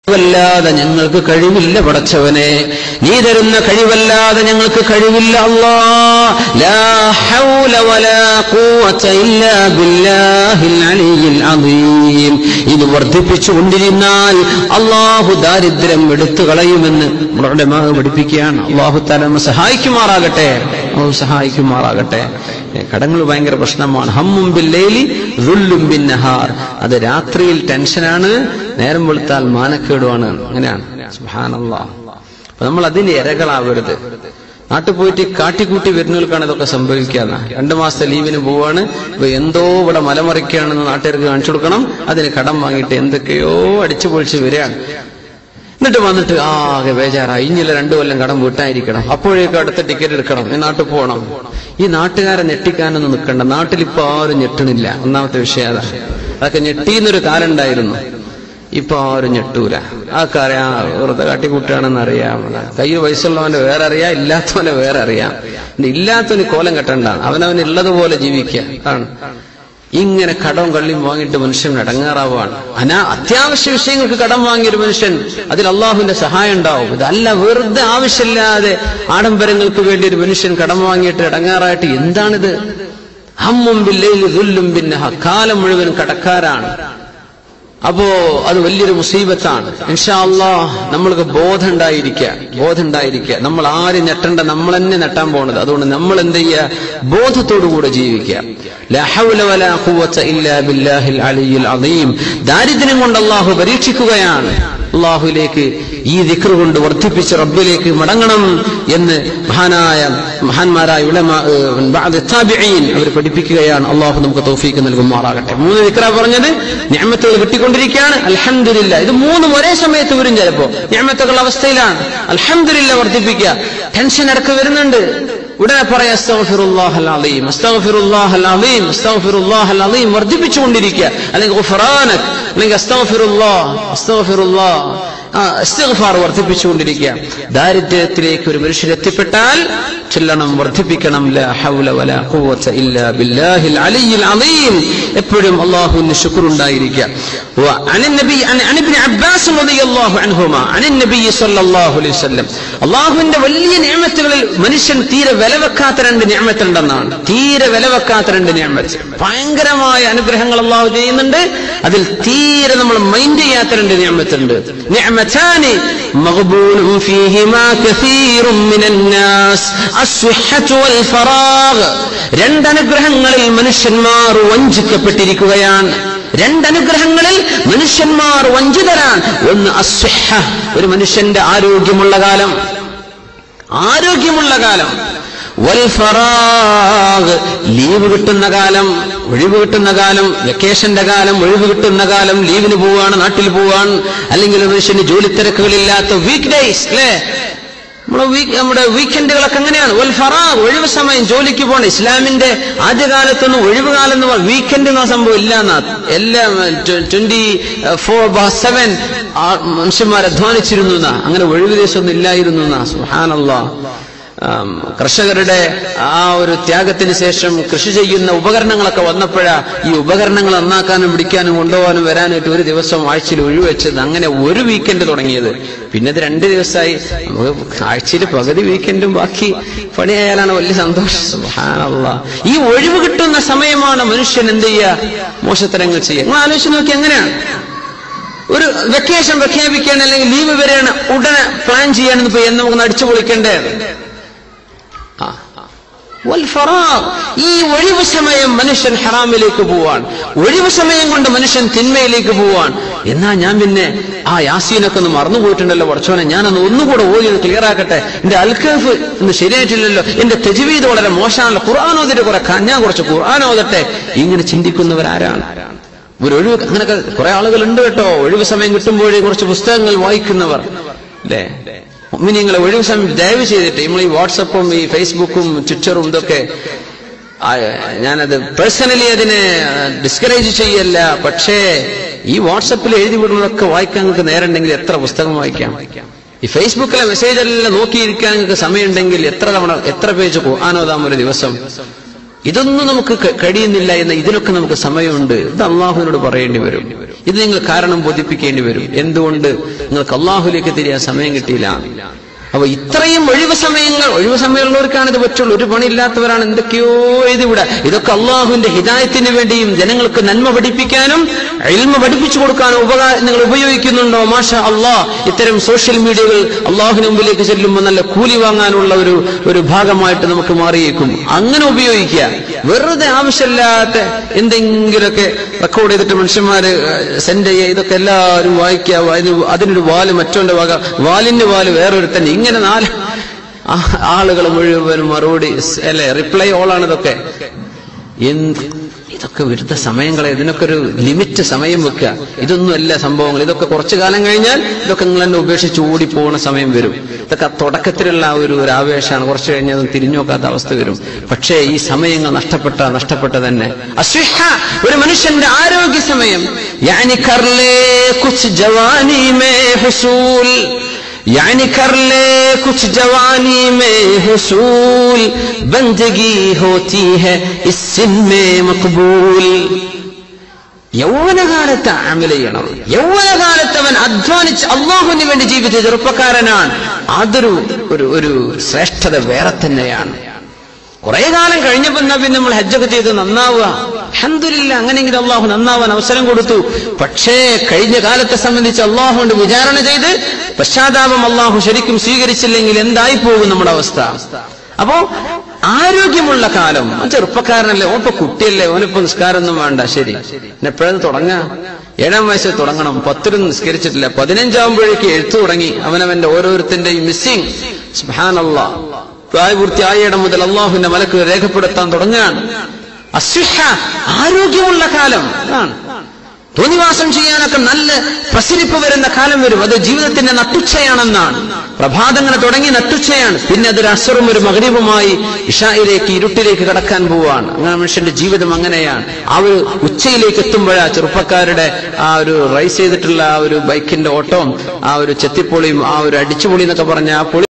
കഴിവല്ലാതെ ഞങ്ങൾക്ക് കഴിവില്ല പടച്ചവനെ നീ തരുന്ന കഴിവല്ലാതെ ഞങ്ങൾക്ക് കഴിവില്ല അല്ലാ ലാ ഹൗല വലാ ഖുവത ഇല്ലാ ബില്ലാഹിൽ അലിയിൽ അദീം ഇത് വർദ്ധിപ്പിച്ചുകൊണ്ടിരുന്നാൽ അള്ളാഹു ദാരിദ്ര്യം എടുത്തു കളയുമെന്ന് നമ്മുടെ ഉലമാ പഠിപ്പിക്കുകയാണ് അള്ളാഹു താല നമ്മെ സഹായിക്കുമാറാകട്ടെ അള്ളാഹു സഹായിക്കുമാറാകട്ടെ കടങ്ങൾ ഭയങ്കര പ്രശ്നമാണ് ഹമ്മും ബില്ലേലി ദുല്ലും ബിൻ നഹാർ അത് രാത്രിയിൽ ടെൻഷനാണ് നേരം വെളുത്താൽ മാനക്കേടുമാണ് അങ്ങനെയാണ് സുബ്ഹാനല്ലാ അപ്പൊ നമ്മൾ അതിന് ഇരകളാവരുത് നാട്ടിൽ പോയിട്ട് കാട്ടിക്കൂട്ടി വരുന്നവർക്കാണ് ഇതൊക്കെ സംഭവിക്കാന്ന് രണ്ടു മാസത്തെ ലീവിന് പോവാണ് ഇപ്പൊ എന്തോ ഇവിടെ മലമറിക്കുകയാണെന്ന് നാട്ടുകാർക്ക് കാണിച്ചു കൊടുക്കണം അതിന് കടം വാങ്ങിയിട്ട് എന്തൊക്കെയോ അടിച്ചു പൊളിച്ച് വരികയാണ് എന്നിട്ട് വന്നിട്ട് ആകെ ബേജാറായി ഇനിയില്ല രണ്ടു കൊല്ലം കടം വീട്ടായിരിക്കണം അപ്പോഴേക്കും അടുത്ത ടിക്കറ്റ് എടുക്കണം ഈ നാട്ടിൽ പോകണം ഈ നാട്ടുകാരെ ഞെട്ടിക്കാനൊന്നും നിൽക്കണ്ട നാട്ടിൽ ഇപ്പൊ ആരും ഞെട്ടണില്ല ഒന്നാമത്തെ വിഷയം അതാ അതൊക്കെ ഞെട്ടിന്നൊരു കാലം ഉണ്ടായിരുന്നു ഇപ്പൊ ആരും ഞെട്ടൂല ആൾക്കറിയാം വെറുതെ കാട്ടിക്കൂട്ടുകയാണെന്ന് അറിയാം കയ്യിൽ വയസ്സുള്ളവനെ വേറെ അറിയാം ഇല്ലാത്തവനെ വേറെ അറിയാം ഇനി ഇല്ലാത്തവന് കോലം കെട്ടണ്ടാണ് അവനവന് ഉള്ളതുപോലെ ജീവിക്കുക ആണ് ഇങ്ങനെ കടവും കള്ളിയും വാങ്ങിയിട്ട് മനുഷ്യൻ അടങ്ങാറാവാണ് അനാ അത്യാവശ്യ വിഷയങ്ങൾക്ക് കടം വാങ്ങിയ ഒരു മനുഷ്യൻ അതിൽ അള്ളാഹുവിന്റെ സഹായം ഉണ്ടാവും ഇതല്ല വെറുതെ ആവശ്യമില്ലാതെ ആഡംബരങ്ങൾക്ക് വേണ്ടി ഒരു മനുഷ്യൻ കടം വാങ്ങിയിട്ട് അടങ്ങാറായിട്ട് എന്താണിത് ഹമ്മും ബില്ലയിൽ ദുല്ലും പിന്നെ കാലം മുഴുവൻ കടക്കാരാണ് അപ്പോ അത് വലിയൊരു മുസീബത്താണ് ഇൻഷാ അള്ളാഹ് നമ്മൾക്ക് ബോധം ഉണ്ടായിരിക്കുക ബോധം ഉണ്ടായിരിക്കുക നമ്മൾ ആരും ഞെട്ടണ്ട നമ്മൾ തന്നെ നെട്ടാൻ പോണത് അതുകൊണ്ട് നമ്മൾ എന്ത് ചെയ്യുക ബോധത്തോടു കൂടെ ജീവിക്കുക ലാ ഹൗല വലാ ഖുവത ഇല്ലാ ബില്ലാഹിൽ അലിയിൽ അദീം ദാരിദ്ര്യം കൊണ്ട് അള്ളാഹു പരീക്ഷിക്കുകയാണ് അള്ളാഹുലേക്ക് ഈ ദിക്ർ കൊണ്ട് വർദ്ധിപ്പിച്ച് റബ്ബിലേക്ക് മടങ്ങണം എന്ന് മഹാനായ മഹാന്മാരായ ഉലമാ ഏഹ്, ബഅദ് താബിഈൻ അവർ പഠിപ്പിക്കുകയാണ് അള്ളാഹു നമുക്ക് തൗഫീക്ക് നൽകുമാറാകട്ടെ മൂന്ന് ദിക്ര പറഞ്ഞത് ഞാമത്തുകൾ കിട്ടിക്കൊണ്ടിരിക്കുകയാണ് അൽഹംദുലില്ല ഇത് മൂന്നും ഒരേ സമയത്ത് വരും ചിലപ്പോ ഞാമത്തുകളുടെ അവസ്ഥയിലാണ് അൽഹംദുലില്ല വർദ്ധിപ്പിക്കുക ടെൻഷൻ ഇടക്ക് വരുന്നുണ്ട് ഉടനെ പറയാം അസ്തഗ്ഫിറുല്ലാഹൽ അലീം അസ്തഗ്ഫിറുല്ലാഹൽ അലീം അസ്തഗ്ഫിറുല്ലാഹൽ അലീം വർദ്ധിപ്പിച്ചുകൊണ്ടിരിക്കുക അല്ലെങ്കിൽ ഗുഫ്റാനക് അല്ലെങ്കിൽ അസ്തഗ്ഫിറുല്ലാഹ് അസ്തഗ്ഫിറുല്ലാഹ് ആ ഇസ്തിഗ്ഫാർ വർദ്ധിപ്പിച്ചുകൊണ്ടിരിക്കുക ദാരിദ്ര്യത്തിലേക്ക് ഒരു മനുഷ്യൻ എത്തിപ്പെട്ടാൽ ചൊല്ലണം വർദ്ധിപ്പിക്കണം ലാ ഹൗല വലാ ഖുവത ഇല്ലാ ബില്ലാഹിൽ അലിയിൽ അലീം എപ്പോഴും അല്ലാഹുവിന് ശുക്ർ ഉണ്ടായിരിക്കുക وعن النبي عن عن ابن عباس رضي الله عنهما عن النبي صلى الله عليه وسلم അള്ളാഹുവിന്റെ വലിയ നിയമത്തുകളിൽ മനുഷ്യൻ തീരെ വില വെക്കാത്ത രണ്ട് നിയമത്തുണ്ടെന്നാണ് തീരെ വില വെക്കാത്ത രണ്ട് നിയമത്ത് ഭയങ്കരമായ അനുഗ്രഹങ്ങൾ അള്ളാഹു ചെയ്യുന്നുണ്ട് അതിൽ തീരെ നമ്മൾ മൈൻഡ് ചെയ്യാത്ത രണ്ട് നിയമത്തുണ്ട് നിയമത്താനി മഗ്ബൂനും ഫീഹിമാ കസീറും മിനൻ നാസ് അസ്വിഹത്തു വൽ ഫറാഗ് രണ്ട് അനുഗ്രഹങ്ങളിൽ മനുഷ്യന്മാർ വഞ്ചിക്കപ്പെട്ടിരിക്കുകയാണ് രണ്ടനുഗ്രഹങ്ങളിൽ മനുഷ്യന്മാർ വഞ്ചിതരാണ് ഒന്ന് അസ്വഹ ഒരു മനുഷ്യന്റെ ആരോഗ്യമുള്ള കാലം ആരോഗ്യമുള്ള കാലം വൽ ഫറാഗ് ലീവ് കിട്ടുന്ന കാലം ഒഴിവ് കിട്ടുന്ന കാലം വെക്കേഷന്റെ കാലം ഒഴിവ് കിട്ടുന്ന കാലം ലീവിന് പോവാണ് നാട്ടിൽ പോവാണ് അല്ലെങ്കിൽ ഒരു മനുഷ്യന് ജോലി തിരക്കുകളില്ലാത്ത വീക്ക് ഡേയ്സ് അല്ലേ നമ്മുടെ വീക്ക് നമ്മുടെ വീക്കെൻഡുകളൊക്കെ എങ്ങനെയാണ് വൽ ഫറാഗ് ഒഴിവ് സമയം ജോലിക്ക് പോകണം ഇസ്ലാമിന്റെ ആദ്യകാലത്തൊന്നും ഒഴിവ് കാലം എന്ന് പറഞ്ഞ വീക്കെൻഡ് എന്ന സംഭവം ഇല്ല എന്നാ എല്ലാം ട്വന്റി ഫോർ ബാർ സെവൻ മനുഷ്യന്മാർ അധ്വാനിച്ചിരുന്നു എന്നാ അങ്ങനെ ഒഴിവ് ദിവസമൊന്നും ഇല്ലായിരുന്നു എന്നാ സുഹാനല്ലാ ആം, കർഷകരുടെ ആ ഒരു ത്യാഗത്തിന് ശേഷം കൃഷി ചെയ്യുന്ന ഉപകരണങ്ങളൊക്കെ വന്നപ്പോഴാ ഈ ഉപകരണങ്ങൾ നന്നാക്കാനും പിടിക്കാനും കൊണ്ടുപോകാനും വരാനായിട്ട് ഒരു ദിവസം ആഴ്ചയിൽ ഒഴിവെച്ചത് അങ്ങനെ ഒരു വീക്കെൻഡ് തുടങ്ങിയത് പിന്നെ ഇത് രണ്ട് ദിവസമായി നമുക്ക് ആഴ്ചയിൽ പകുതി വീക്കെൻഡും ബാക്കി പണിയായാലാണ് വലിയ സന്തോഷം സുബ്ഹാനല്ലാ. ഈ ഒഴിവ് കിട്ടുന്ന സമയമാണ് മനുഷ്യൻ എന്ത് ചെയ്യുക മോശത്തരങ്ങൾ ചെയ്യുക നിങ്ങൾ ആലോചിച്ച് നോക്കി എങ്ങനെയാണ് ഒരു വെക്കേഷൻ പ്രഖ്യാപിക്കുകയാണ് അല്ലെങ്കിൽ ലീവ് വരെയാണ് ഉടനെ പ്ലാൻ ചെയ്യാണെന്ന് ഇപ്പൊ എന്ന് നമുക്ക് അടിച്ചു പൊളിക്കണ്ടേ ആ. വൽ ഫറാഗ്. ഈ ഒഴിവ് സമയം മനുഷ്യൻ ഹറാമിലേക്ക് പോവാൻ ഒഴിവ് സമയം കൊണ്ട് മനുഷ്യൻ തിന്മയിലേക്ക് പോവാൻ എന്നാ ഞാൻ പിന്നെ ആ യാസീനൊക്കെ ഒന്ന് മറന്നുപോയിട്ടുണ്ടല്ലോ വർച്ചോനെ ഞാനൊന്ന് ഒന്നുകൂടെ ഓതി ഒന്ന് ക്ലിയർ ആക്കട്ടെ എന്റെ അൽക്കഫ് ഒന്ന് ശരിയായിട്ടില്ലല്ലോ എന്റെ തെജുവീത് വളരെ മോശമാണല്ലോ ഖുർആൻ ഓതിട്ട് കുറെ ക- ഞാൻ കുറച്ച് ഖുർആൻ ഓതട്ടെ ഇങ്ങനെ ചിന്തിക്കുന്നവരാരാണ് ഒരു ഒഴിവ് അങ്ങനൊക്കെ കുറെ ആളുകളുണ്ട് കേട്ടോ ഒഴിവ് സമയം കിട്ടുമ്പോഴേ കുറച്ച് പുസ്തകങ്ങൾ വായിക്കുന്നവർ അല്ലേ നിങ്ങളെ ഒഴിവ് സമയം ദയവ് ചെയ്തിട്ട് നമ്മൾ ഈ വാട്സപ്പും ഈ ഫേസ്ബുക്കും ട്വിറ്ററും ഇതൊക്കെ ആ, ഞാനത് പേഴ്സണലി അതിനെ ഡിസ്കറേജ് ചെയ്യല്ല പക്ഷേ ഈ വാട്സപ്പിൽ എഴുതി വിടുന്നതൊക്കെ വായിക്കാൻ നിങ്ങൾക്ക് നേരമുണ്ടെങ്കിൽ എത്ര പുസ്തകം വായിക്കാം ഈ ഫേസ്ബുക്കിലെ മെസ്സേജ് എല്ലാം നോക്കിയിരിക്കാൻ നിങ്ങൾക്ക് സമയമുണ്ടെങ്കിൽ എത്ര തവണ എത്ര പേജ് ഖുർആാനോദാം ഒരു ദിവസം ഇതൊന്നും നമുക്ക് ക- കഴിയുന്നില്ല എന്ന ഇതിനൊക്കെ നമുക്ക് സമയമുണ്ട് ഇത് അള്ളാഹുവിനോട് പറയേണ്ടി വരും ഇത് നിങ്ങൾ കാരണം ബോധിപ്പിക്കേണ്ടി വരും എന്തുകൊണ്ട് നിങ്ങൾക്ക് അള്ളാഹുലേക്ക് തിരിയാൻ സമയം കിട്ടിയില്ല അപ്പൊ ഇത്രയും ഒഴിവ് സമയങ്ങൾ ഒഴിവ് സമയമുള്ളവർക്കാണ് ഇത് പറ്റുള്ളൂ ഒരു പണിയില്ലാത്തവരാണ് എന്തൊക്കെയോ ഇതിവിടെ ഇതൊക്കെ അള്ളാഹുവിന്റെ ഹിദായത്തിന് വേണ്ടിയും ജനങ്ങൾക്ക് നന്മ പഠിപ്പിക്കാനും എൽമ പഠിപ്പിച്ചു കൊടുക്കാനും ഉപകാരം നിങ്ങൾ ഉപയോഗിക്കുന്നുണ്ടോ മാഷ അള്ളാഹ് ഇത്തരം സോഷ്യൽ മീഡിയകൾ അള്ളാഹുവിന് മുമ്പിലേക്ക് ചെല്ലുമ്പോൾ നല്ല കൂലി വാങ്ങാനുള്ള ഒരു ഒരു ഭാഗമായിട്ട് നമുക്ക് മാറിയേക്കും അങ്ങനെ ഉപയോഗിക്കുക വെറുതെ ആവശ്യമില്ലാത്ത എന്തെങ്കിലുമൊക്കെ റെക്കോർഡ് ചെയ്തിട്ട് മനുഷ്യന്മാര് സെൻഡ് ചെയ്യുക ഇതൊക്കെ എല്ലാവരും വായിക്കുക അതിന് അതിനൊരു വാല് മറ്റോന്റെ വക വാലിന്റെ വാല് വേറൊരുത്തൻ ഇങ്ങനെ നാല് ആളുകൾ മുഴുവൻ മറുപടി സ് അല്ലെ റിപ്ലൈ ഓളാണ് ഇതൊക്കെ എന്ത് ഇതൊക്കെ വെറുത സമയങ്ങളെ ഇതിനൊക്കെ ഒരു ലിമിറ്റ് സമയം വെക്കുക ഇതൊന്നുമല്ല സംഭവങ്ങൾ ഇതൊക്കെ കുറച്ചു കാലം കഴിഞ്ഞാൽ ഇതൊക്കെ നിങ്ങൾ തന്നെ ഉപേക്ഷിച്ച് ഓടിപ്പോകുന്ന സമയം വരും ഇതൊക്കെ തുടക്കത്തിലുള്ള ആ ഒരു ഒരു ആവേശമാണ് കുറച്ച് കഴിഞ്ഞാൽ അത് തിരിഞ്ഞു നോക്കാത്ത അവസ്ഥ വരും പക്ഷേ ഈ സമയങ്ങൾ നഷ്ടപ്പെട്ട നഷ്ടപ്പെട്ട തന്നെ അസ്വിഹ ഒരു മനുഷ്യന്റെ ആരോഗ്യ സമയം യാനി കർലേ കുച്ച് ജവാനി മേ ഹുസൂൽ यानी कर ले कुछ जवानी में हुसूल बंदगी होती है इस सिन में मकबूल യൗവനകാലത്ത് അമല ചെയ്യണം യൗവനകാലത്ത് അവൻ അധ്വാനിച്ച് അള്ളാഹുവിന് വേണ്ടി ജീവിച്ച ചെറുപ്പക്കാരനാണ് അതൊരു ഒരു ഒരു ശ്രേഷ്ഠത വേറെ തന്നെയാണ് കുറെ കാലം കഴിഞ്ഞപ്പോ എന്നാ പിന്നെ നമ്മൾ ഹജ്ജൊക്കെ ചെയ്ത് നന്നാവുക അഹന്തുലില്ല അങ്ങനെയെങ്കിലും അള്ളാഹു നന്നാവാൻ അവസരം കൊടുത്തു പക്ഷേ കഴിഞ്ഞ കാലത്തെ സംബന്ധിച്ച് അള്ളാഹു കൊണ്ട് വിചാരണ ചെയ്ത് പശ്ചാത്താപം അള്ളാഹു ശരിക്കും സ്വീകരിച്ചില്ലെങ്കിൽ എന്തായി പോകും നമ്മുടെ അവസ്ഥ അപ്പോ ആരോഗ്യമുള്ള കാലം ആ ചെറുപ്പക്കാരനല്ലേ ഓനിപ്പോ കുട്ടിയല്ലേ ഓനിപ്പോ നിസ്കാരമൊന്നും വേണ്ട ശരി പിന്നെ എപ്പോഴത് തുടങ്ങാ ഏഴാം വയസ്സിൽ തുടങ്ങണം പത്തിലും നിസ്കരിച്ചിട്ടില്ല പതിനഞ്ചാവുമ്പോഴേക്ക് എഴുത്തു തുടങ്ങി അവനവന്റെ ഓരോരുത്തന്റെയും മിസ്സിംഗ് സുഹാനല്ലാ പ്രായപൂർത്തിയായിടം മുതൽ അള്ളാഹുവിന്റെ മലക്ക് രേഖപ്പെടുത്താൻ തുടങ്ങുകയാണ് അസ്വിഹ ആരോഗ്യമുള്ള കാലം അതാണ് തോന്നിവാസം ചെയ്യാനൊക്കെ നല്ല പ്രസരിപ്പ് വരുന്ന കാലം വരും അത് ജീവിതത്തിന്റെ നട്ടുച്ചയാണെന്നാണ് പ്രഭാതങ്ങനെ തുടങ്ങി നട്ടുച്ചയാണ് പിന്നെ അതൊരു അസുറും ഒരു മകരീവുമായി ഇഷായിലേക്ക് ഇരുട്ടിലേക്ക് കടക്കാൻ പോവുകയാണ് അങ്ങനെ മനുഷ്യന്റെ ജീവിതം അങ്ങനെയാണ് ആ ഒരു ഉച്ചയിലേക്ക് എത്തുമ്പോഴാ ചെറുപ്പക്കാരുടെ ആ ഒരു റൈസ് ചെയ്തിട്ടുള്ള ആ ഒരു ബൈക്കിന്റെ ഓട്ടവും ആ ഒരു ചെത്തിപ്പൊളിയും ആ ഒരു അടിച്ചുപൊളി എന്നൊക്കെ പറഞ്ഞ ആ പൊളി